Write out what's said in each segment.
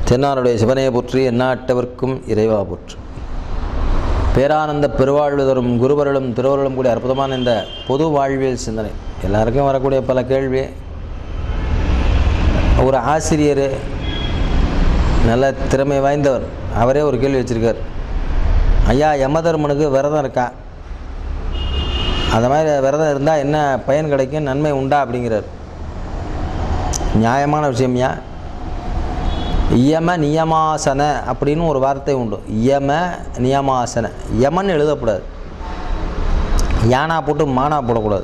தென்னாருடைய சிவனையை போற்றி எந்நாட்டவர்க்கும் இறைவா போற்று பேரானந்த பெருவாழ்வு தரும் குருவர்களும் திருவருளும் கூடிய அற்புதமான இந்த பொது வாழ்வியல் சிந்தனை எல்லாருக்கும் வரக்கூடிய பல கேள்வி ஒரு ஆசிரியர் நல்ல திறமை வாய்ந்தவர் அவரே ஒரு கேள்வி வச்சுருக்கார் ஐயா யமதர்மனுக்கு விரதம் இருக்கா அந்த மாதிரி விரதம் இருந்தால் என்ன பயன் கிடைக்கும் நன்மை உண்டா அப்படிங்கிறார் நியாயமான விஷயம்யா இயம நியமாசன அப்படின்னு ஒரு வார்த்தை உண்டு இயம நியமாசன யமன் எழுதக்கூடாது யானா போட்டு மானா போடக்கூடாது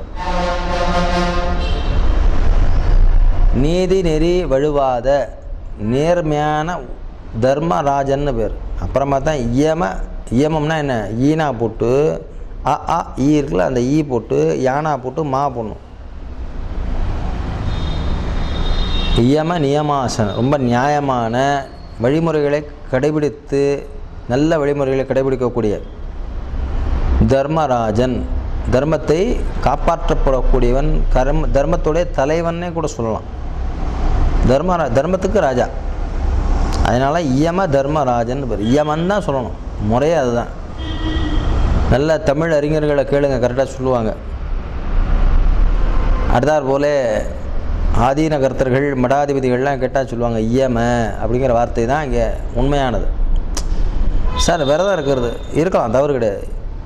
நீதி நெறி வழுவாத நேர்மையான தர்மராஜன்னு பேர் அப்புறமா தான் இயம இயமம்னா என்ன ஈனா போட்டு அ ஆ ஈ இருக்குல்ல அந்த ஈ போட்டு யானா போட்டு மா போடணும் இயம நியமாசனம் ரொம்ப நியாயமான வழிமுறைகளை கடைபிடித்து நல்ல வழிமுறைகளை கடைபிடிக்கக்கூடிய தர்மராஜன் தர்மத்தை காப்பாற்றப்படக்கூடியவன் கர்ம தர்மத்துடைய தலைவன்னே கூட சொல்லலாம் தர்மரா தர்மத்துக்கு ராஜா அதனால் இயம தர்மராஜன் பேர் இயமன் தான் சொல்லணும் முறையே அதுதான் நல்ல தமிழ் அறிஞர்களை கேளுங்க கரெக்டாக சொல்லுவாங்க அடுத்தாற் போல ஆதீன கர்த்தர்கள் மடாதிபதிகள்லாம் கேட்டால் சொல்லுவாங்க இயம அப்படிங்கிற வார்த்தை தான் இங்கே உண்மையானது சார் விரதம் இருக்கிறது இருக்கலாம் தவறு கிடையாது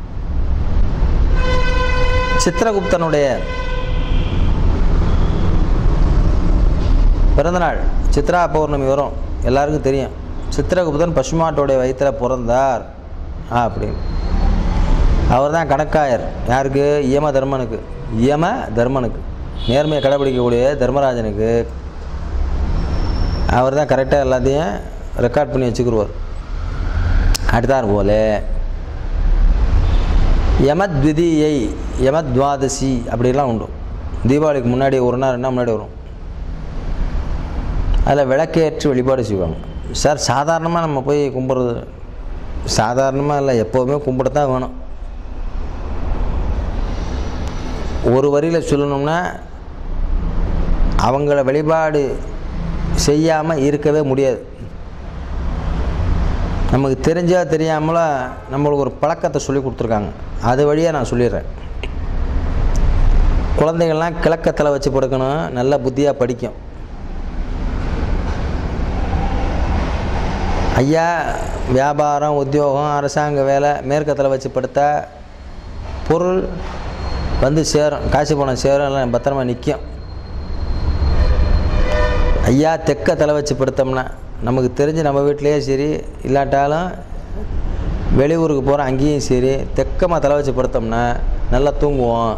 சித்திரகுப்தனுடைய பிறந்தநாள் சித்ரா பௌர்ணமி வரும் எல்லாருக்கும் தெரியும் சித்திரகுப்தன் பசுமாட்டோடைய வயிற்றில் பிறந்தார் ஆ அப்படின்னு அவர் தான் கணக்காயர் யாருக்கு இயம தர்மனுக்கு இயம தர்மனுக்கு நேர்மையை கடைபிடிக்கக்கூடிய தர்மராஜனுக்கு அவர் தான் கரெக்டாக எல்லாத்தையும் ரெக்கார்ட் பண்ணி வச்சுக்கிடுவார் அடுத்தார் போல யமத்விதியை யமத்வாதசி அப்படிலாம் உண்டு தீபாவளிக்கு முன்னாடி ஒரு நாள் ரெண்டு நாள் முன்னாடி வரும் அதில் விளக்கேற்றி வழிபாடு செய்வாங்க சார் சாதாரணமாக நம்ம போய் கும்பிட்றது சாதாரணமாக இல்லை எப்போவுமே கும்பிடத்தான் வேணும் ஒரு வரியில் சொல்லணும்னா அவங்கள வழிபாடு செய்யாமல் இருக்கவே முடியாது நமக்கு தெரிஞ்சா தெரியாமலோ நம்மளுக்கு ஒரு பழக்கத்தை சொல்லி கொடுத்துருக்காங்க அது வழியாக நான் சொல்லிடுறேன் குழந்தைகள்லாம் கிழக்கத்தில் வச்சு படுக்கணும் நல்ல புத்தியாக படிக்கும் ஐயா வியாபாரம் உத்தியோகம் அரசாங்க வேலை மேற்கத்தில் வச்சு படுத்தா பொருள் வந்து சேரும் காசு பணம் சேரும் எல்லாம் பத்திரமா நிற்கும் ஐயா தெக்க தலை வச்சு படுத்தோம்னா நமக்கு தெரிஞ்சு நம்ம வீட்டிலேயே சரி இல்லாட்டாலும் வெளியூருக்கு போகிறோம் அங்கேயும் சரி தெக்கமாக தலை வச்சு படுத்தோம்னா நல்லா தூங்குவோம்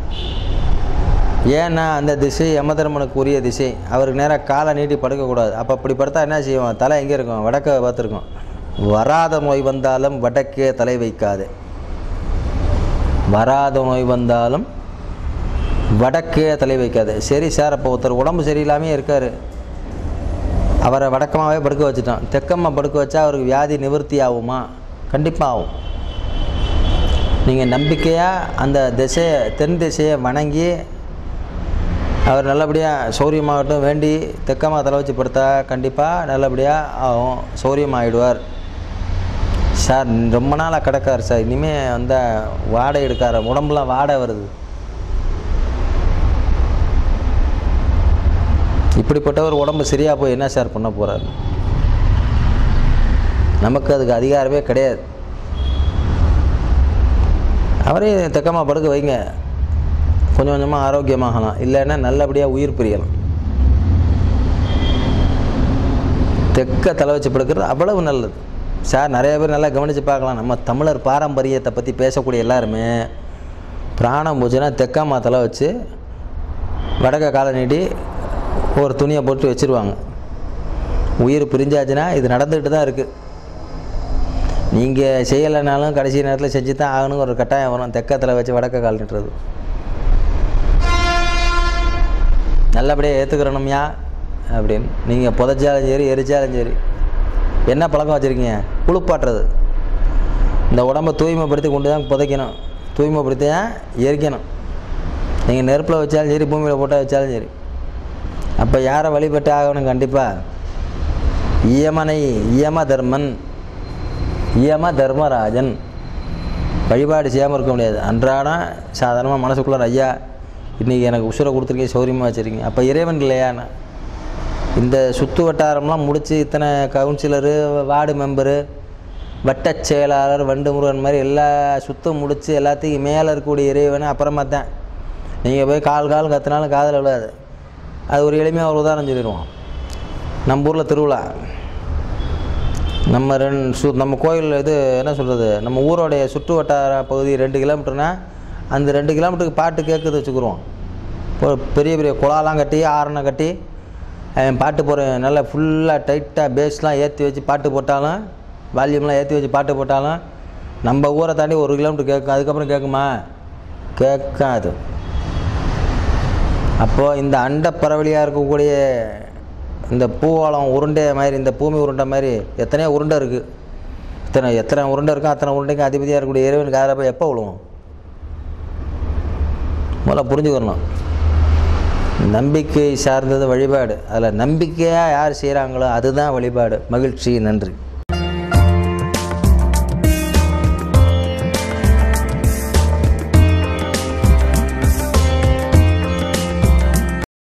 ஏன்னா அந்த திசை யமதர்மனுக்கு உரிய திசை அவருக்கு நேராக காலை நீட்டி படுக்கக்கூடாது அப்போ அப்படி படுத்தா என்ன செய்வோம் தலை எங்கே இருக்கும் வடக்க பார்த்துருக்கோம் வராத நோய் வந்தாலும் வடக்கே தலை வைக்காது வராத நோய் வந்தாலும் வடக்கே தலை வைக்காது சரி சார் அப்போ ஒருத்தர் உடம்பு சரியில்லாமே இருக்கார் அவரை வடக்கமாகவே படுக்க வச்சுட்டோம் தெக்கமாக படுக்க வச்சா அவருக்கு வியாதி நிவர்த்தி ஆகுமா கண்டிப்பாக ஆகும் நீங்கள் நம்பிக்கையாக அந்த திசையை தென் திசையை வணங்கி அவர் நல்லபடியாக சௌரியமாகட்டும் வேண்டி தெக்கமாக தலை வச்சு படுத்தா கண்டிப்பாக நல்லபடியாக ஆகும் சௌரியமாகிடுவார் சார் ரொம்ப நாளாக கிடக்கார் சார் இனிமேல் வந்த வாடை எடுக்கார உடம்புலாம் வாடை வருது இப்படிப்பட்டவர் உடம்பு சரியாக போய் என்ன சார் பண்ண போகிறார் நமக்கு அதுக்கு அதிகாரமே கிடையாது அவரையும் தெக்கமாக படுக்க வைங்க கொஞ்சம் கொஞ்சமாக ஆரோக்கியமாகலாம் இல்லைன்னா நல்லபடியாக உயிர் பிரியலாம் தெக்க தலை வச்சு படுக்கிறது அவ்வளவு நல்லது சார் நிறைய பேர் நல்லா கவனித்து பார்க்கலாம் நம்ம தமிழர் பாரம்பரியத்தை பற்றி பேசக்கூடிய எல்லாருமே பிராணம் போச்சுன்னா தெக்காமா தலை வச்சு வடக்க காலை நீட்டி ஒரு துணியை போட்டு வச்சுருவாங்க உயிர் பிரிஞ்சாச்சுன்னா இது நடந்துக்கிட்டு தான் இருக்குது நீங்கள் செய்யலைனாலும் கடைசி நேரத்தில் செஞ்சு தான் ஆகணுங்கிற ஒரு கட்டாயம் வரும் தெக்கத்தில் வச்சு வடக்க கால் நிட்டுறது நல்லபடியாக ஏற்றுக்கிறணும்யா அப்படின்னு நீங்கள் புதைச்சாலும் சரி எரிச்சாலும் சரி என்ன பழக்கம் வச்சுருக்கீங்க குளிப்பாட்டுறது இந்த உடம்பை தூய்மைப்படுத்தி கொண்டு தான் புதைக்கணும் தூய்மைப்படுத்தி தான் எரிக்கணும் நீங்கள் நெருப்பில் வச்சாலும் சரி பூமியில் போட்டால் வச்சாலும் சரி அப்போ யாரை வழிபட்டு ஆகணும் கண்டிப்பாக யமனை யம தர்மன் யம தர்மராஜன் வழிபாடு செய்யாமல் இருக்க முடியாது அன்றாடம் சாதாரணமாக மனசுக்குள்ளார ஐயா இன்றைக்கி எனக்கு உசுரை கொடுத்துருக்கீங்க சௌரியமாக வச்சுருக்கீங்க அப்போ இறைவன் இல்லையான்னு இந்த சுற்று வட்டாரம்லாம் முடித்து இத்தனை கவுன்சிலரு வார்டு மெம்பரு வட்டச் செயலாளர் வண்டு முருகன் மாதிரி எல்லா சுத்தம் முடித்து எல்லாத்தையும் மேலே இருக்கக்கூடிய இறைவனை அப்புறமா தான் நீங்கள் போய் கால் கால் கத்தினாலும் காதில் விழாது அது ஒரு எளிமையாக ஒரு உதாரணம் சொல்லிடுவோம் நம்ம ஊரில் திருவிழா நம்ம ரெண்டு சு நம்ம கோயில் இது என்ன சொல்கிறது நம்ம ஊரோடைய சுற்று வட்டார பகுதி ரெண்டு கிலோமீட்டர்னா அந்த ரெண்டு கிலோமீட்டருக்கு பாட்டு கேட்குறது வச்சுக்கிறோம் இப்போ பெரிய பெரிய குழாலாம் கட்டி ஆரணை கட்டி அவன் பாட்டு போகிறேன் நல்லா ஃபுல்லாக டைட்டாக பேஸ்லாம் ஏற்றி வச்சு பாட்டு போட்டாலும் வால்யூம்லாம் ஏற்றி வச்சு பாட்டு போட்டாலும் நம்ம ஊரை தாண்டி ஒரு கிலோமீட்டர் கேட்கும் அதுக்கப்புறம் கேட்குமா கேட்காது அப்போது இந்த அண்ட பரவலியாக இருக்கக்கூடிய இந்த பூவாலம் உருண்டை மாதிரி இந்த பூமி உருண்டை மாதிரி எத்தனையோ உருண்டை இருக்குது இத்தனை எத்தனை உருண்டை இருக்கோ அத்தனை உருண்டைக்கு அதிபதியாக இருக்கக்கூடிய இறைவனுக்கு அதில் போய் எப்போ விழுவோம் முதல்ல புரிஞ்சுக்கணும் நம்பிக்கை சார்ந்தது வழிபாடு அதில் நம்பிக்கையாக யார் செய்கிறாங்களோ அதுதான் வழிபாடு மகிழ்ச்சி நன்றி